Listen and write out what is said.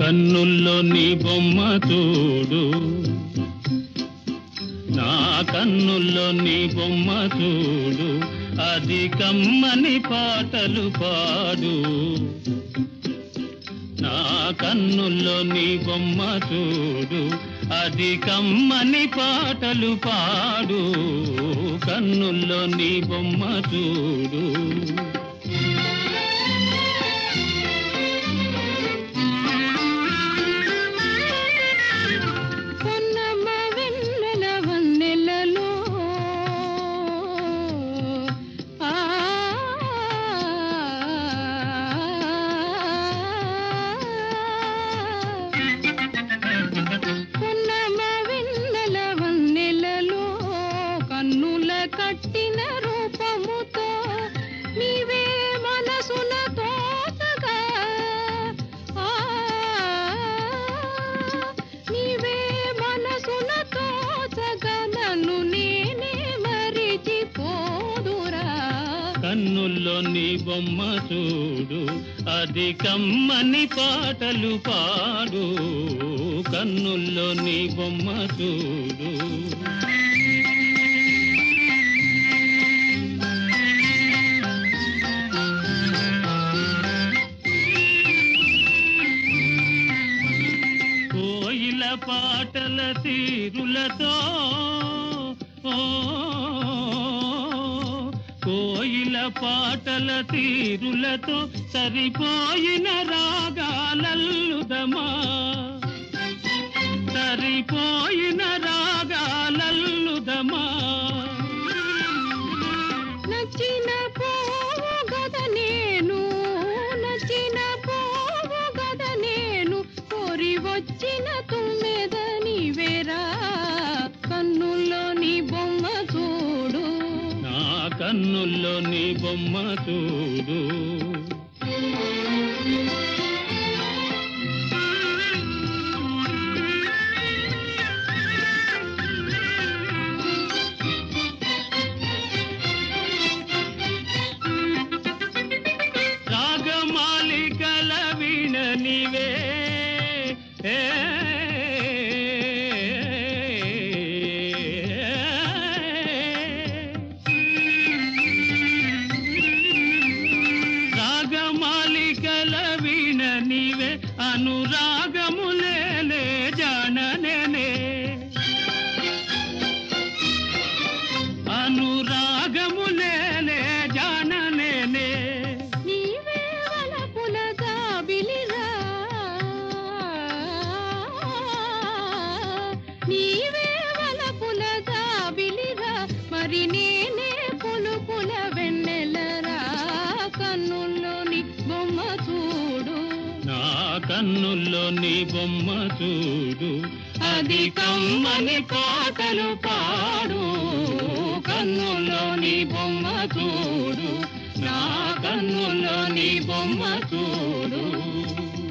కన్నుల్లో నీ బొమ్మ చూడు నా కన్నుల్లో నీ బొమ్మ చూడు అది కమ్మని పాటలు పాడు నా కన్నుల్లో నీ బొమ్మ చూడు అది కమ్మని పాటలు పాడు కన్నుల్లో నీ బొమ్మ చూడు పొన్నమ్మ వెన్నెల వన్నెలలో ఆ పొన్నమ్మ వెన్నెల వన్నెలలో కన్నుల కట్టిన రూపముతో నీవే మనసున తోచగా ఆ నీవే మనసున తోచగా నన్ను నేనే మరిచిపోదురా కన్నుల్లో నీ బొమ్మ చూడు అది కమ్మని పాటలు పాడు కన్నుల్లో నీ బొమ్మ చూడు కోయిల పాటల తీరులతో ఓ, కోయిల పాటల తీరులతో సరిపోయిన రాగాలల్లుదమా సరిపోయిన రాగాలల్లుదమా నచ్చిన పోవు గద నేను నచ్చిన పోవు గద నేను కోరి వచ్చిన తుమ్మెద నీవేరా కన్నుల్లో నీ బొమ్మ చూడు నా కన్నుల్లో నీ బొమ్మ చూడు రాగమాలికల వీణ నీవే ఏ, రాగమాలికల వీణ నీవే అనురాగములేలే జాననే అనురాగములేలే జాననే నీవే వలపుల జాబిలిరా నీవే వలపుల జాబిలిరా మరి నేనే పులుపుల వెన్నెలరా కన్నుల్లోని బొమ్మ చూడు నా కన్నుల్లో నీ బొమ్మ చూడు అది కమ్మని పాటలు పాడు కన్నుల్లో నీ బొమ్మ చూడు నా కన్నుల్లో నీ బొమ్మ చూడు